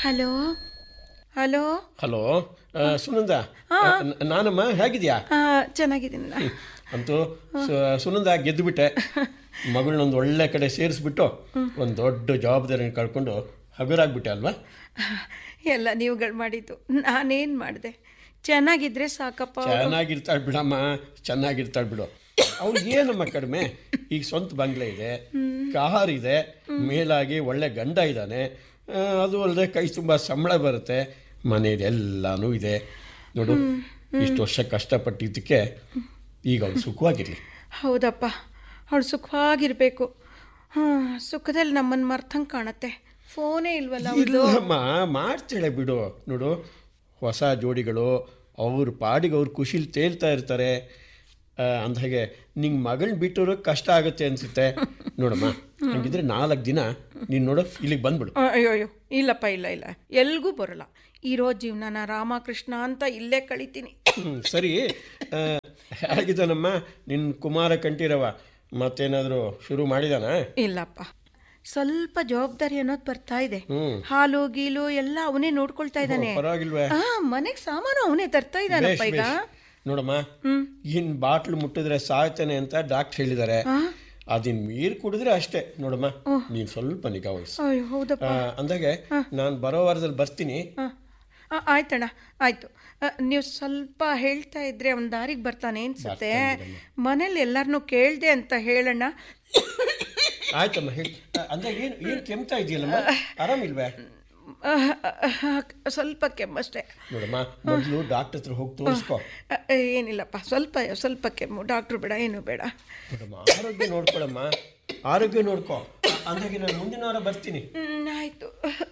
Hello hello hello ಆ, ಸುನಂದ ನ- ನಾನಮ್ಮ ಹೇಗಿದ್ಯಾ ಆ, ಚೆನ್ನಾಗಿದ್ದೀನಿ ನಾ. ಅಂತೂ ಸು- ಸುನಂದ ಗೆದ್ದುಬಿಟ್ಟೆ ಮಗಳನ್ನೊಂದು ಒಳ್ಳೆ ಕಡೆ ಸೇರಿಸ್ಬಿಟ್ಟು ಒಂದು ದೊಡ್ಡ ಜವಾಬ್ದಾರಿನ ಕಳ್ಕೊಂಡು ಹಗುರಾಗ್ಬಿಟ್ಟೆ ಅಲ್ವಾ ಎಲ್ಲ ನೀವುಗಳು ಮಾಡಿದ್ದು ನಾನೇನು ಮಾಡಿದೆ ಚೆನ್ನಾಗಿದ್ರೆ ಸಾಕಪ್ಪ ಚೆನ್ನಾಗಿರ್ತಾಳೆ ಬಿಡಮ್ಮ ಚೆನ್ನಾಗಿರ್ತಾಳೆ ಬಿಡು ಅವ್ಳು ಏನಮ್ಮ ಕಡಿಮೆ ಈಗ ಸ್ವಂತ ಬಂಗ್ಲೆ ಇದೆ ಕಾರ್ ಇದೆ ಮೇಲಾಗಿ ಒಳ್ಳೆ ಗಂಡ ಇದ್ದಾನೆ ಆ, ಅದು ಅಲ್ಲದೆ ಕೈ ತುಂಬ ಸಂಬಳ ಬರುತ್ತೆ ಮನೇಲಿ ಎಲ್ಲನೂ ಇದೆ ನೋಡು ಇಷ್ಟು ವರ್ಷ ಕಷ್ಟಪಟ್ಟಿದ್ದಕ್ಕೆ ಈಗ ಅವ್ಳು ಸುಖವಾಗಿರಲಿ ಹೌದಪ್ಪ ಅವಳು ಸುಖವಾಗಿರಬೇಕು ಹಾಂ ಸುಖದಲ್ಲಿ ನಮ್ಮನ್ನು ಮರ್ತಂಗೆ ಕಾಣತ್ತೆ ಫೋನೇ ಇಲ್ವಲ್ಲ ಅವ್ಳ್ದು. ಇಲ್ಲಮ್ಮ ಮಾಡ್ತಾಳೆ ಬಿಡು ನೋಡು ಹೊಸ ಜೋಡಿಗಳು ಅವ್ರ ಪಾಡಿಗೆ ಅವ್ರು ಖುಷಿಲಿ ತೇಲ್ತಾ ಇರ್ತಾರೆ ಆ, ಅಂದ್ಹಾಗೆ ನಿಂಗೆ ಮಗಳನ್ನ ಬಿಟ್ಟೋರು ಕಷ್ಟ ಆಗುತ್ತೆ ಅನ್ಸುತ್ತೆ ನೋಡಮ್ಮ ಹಂಗಿದ್ರೆ ನಾಲ್ಕು ದಿನ ನೀನು ನೋಡು ಇಲ್ಲಿಗೆ ಬಂದ್ಬಿಡು ಅಯ್ಯೋ ಅಯ್ಯೋ ಇಲ್ಲಪ್ಪ ಇಲ್ಲ ಇಲ್ಲ ಎಲ್ಗೂ ಬರೋಲ್ಲ ಇರೋ ಜೀವನನ ರಾಮಕೃಷ್ಣ ಅಂತ ಇಲ್ಲೇ ಕಳಿತೀನಿ ಹ್ಮ್, ಸರಿ ಆ, ಹೇಗಿದ್ದಾನಮ್ಮ ನಿನ್ನ ಕುಮಾರ ಕಂಠೀರವ ಮತ್ತೇನಾದರೂ ಶುರು ಮಾಡಿದಾನ ಇಲ್ಲಪ್ಪ ಸ್ವಲ್ಪ ಜವಾಬ್ದಾರಿ ಅನ್ನೋದು ಬರ್ತಾ ಇದೆ ಹ್ಮ್. ಹಾಲು ಗೀಲು ಎಲ್ಲ ಅವನೇ ನೋಡ್ಕೊಳ್ತಾ ಇದ್ದಾನೆ ಪರವಾಗಿಲ್ವೇ ಆ ಮನೆಗೆ ಸಾಮಾನು ಅವನೇ ತರ್ತಾ ಇದ್ದಾನಪ್ಪ ಬೇಷ್ ಈಗ ಬೇಷ್ ನೋಡಮ್ಮ ಇನ್ ಬಾಟ್ಲು ಮುಟ್ಟಿದ್ರೆ ಸಾಯ್ತಾನೆ ಅಂತ ಡಾಕ್ಟರ್ ಹೇಳಿದ್ದಾರೆ ಅದಿನ್ ನೀರು ಕುಡಿದ್ರೆ ಅಷ್ಟೇ ನೋಡಮ್ಮ ನೀನು ಸ್ವಲ್ಪ ನಿಗಾ ವಹಿಸು ಅಯ್ಯೋ ಹೌದಪ್ಪ ಆ, ಅಂದಾಗೆ ನಾನು ಬರೋ ವಾರದಲ್ಲಿ ಬರ್ತೀನಿ ಆ, ಆ, ಆಯ್ತಣ್ಣ ಆಯ್ತು ಆ, ನೀವು ಸ್ವಲ್ಪ ಹೇಳ್ತಾ ಇದ್ರೆ ಅವನ ದಾರಿಗೆ ಬರ್ತಾನೆ ಅನ್ಸುತ್ತೆ ಮನೇಲಿ ಎಲ್ಲರನ್ನೂ ಕೇಳ್ದೆ ಅಂತ ಹೇಳಣ್ಣ ಆಯ್ತಮ್ಮ ಹೇಳಿ ಅಂದಾಗ ಏನು ಏನು ಕೆಮ್ತಾ ಇದೆಯಲ್ಲಮ್ಮ ಆರಾಮಿಲ್ವೇ ಆ, ಆ, ಆ, ಸ್ವಲ್ಪ ಕೆಮ್ಮಷ್ಟೇ ನೋಡಮ್ಮ ಮೊದಲು ಡಾಕ್ಟರ್ ಹತ್ರ ಹೋಗಿ ತೋರಿಸ್ಕೊ ಆ, ಏನಿಲ್ಲಪ್ಪ ಸ್ವಲ್ಪ ಸ್ವಲ್ಪ ಕೆಮ್ಮು ಡಾಕ್ಟ್ರು ಬೇಡ ಏನು ಬೇಡ ನೋಡಮ್ಮ ಆರೋಗ್ಯ ನೋಡ್ಕೊಳಮ್ಮ ಆರೋಗ್ಯ ನೋಡ್ಕೊ ಅಂದಾಗೆ ನಾನು ಮುಂದಿನ ವಾರ ಬರ್ತೀನಿ ಹ್ಮ್, ಆಯ್ತು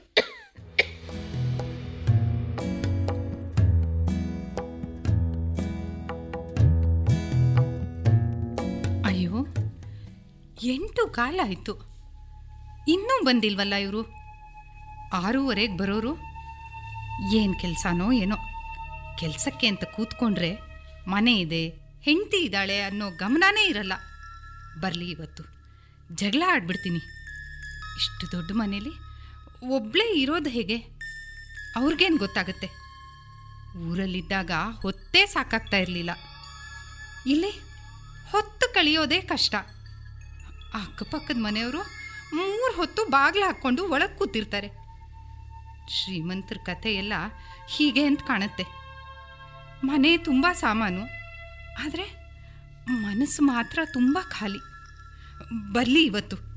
ಅಯ್ಯೋ ಎಂಟು ಕಾಲ ಆಯಿತು ಇನ್ನೂ ಬಂದಿಲ್ವಲ್ಲ ಇವರು ಆರೂವರೆಗೆ ಬರೋರು ಏನು ಕೆಲಸನೋ ಏನೋ ಕೆಲಸಕ್ಕೆ ಅಂತ ಕೂತ್ಕೊಂಡ್ರೆ ಮನೆ ಇದೆ ಹೆಂಡತಿ ಇದ್ದಾಳೆ ಅನ್ನೋ ಗಮನನೇ ಇರಲ್ಲ ಬರಲಿ ಇವತ್ತು ಜಗಳ ಆಡ್ಬಿಡ್ತೀನಿ ಇಷ್ಟು ದೊಡ್ಡ ಮನೇಲಿ ಒಬ್ಬಳೇ ಇರೋದು ಹೇಗೆ ಅವ್ರಿಗೇನು ಗೊತ್ತಾಗುತ್ತೆ ಊರಲ್ಲಿದ್ದಾಗ ಹೊತ್ತೇ ಸಾಕಾಗ್ತಾ ಇರಲಿಲ್ಲ ಇಲ್ಲಿ ಹೊತ್ತು ಕಳಿಯೋದೇ ಕಷ್ಟ ಅಕ್ಕಪಕ್ಕದ ಮನೆಯವರು ಮೂರು ಹೊತ್ತು ಬಾಗಿಲು ಹಾಕ್ಕೊಂಡು ಒಳಗೆ ಕೂತಿರ್ತಾರೆ ಶ್ರೀಮಂತರ ಕಥೆ ಎಲ್ಲ ಹೀಗೆ ಅಂತ ಕಾಣುತ್ತೆ ಮನೆ ತುಂಬ ಸಾಮಾನು ಆದರೆ ಮನಸ್ಸು ಮಾತ್ರ ತುಂಬ ಖಾಲಿ ಬರಲಿ ಇವತ್ತು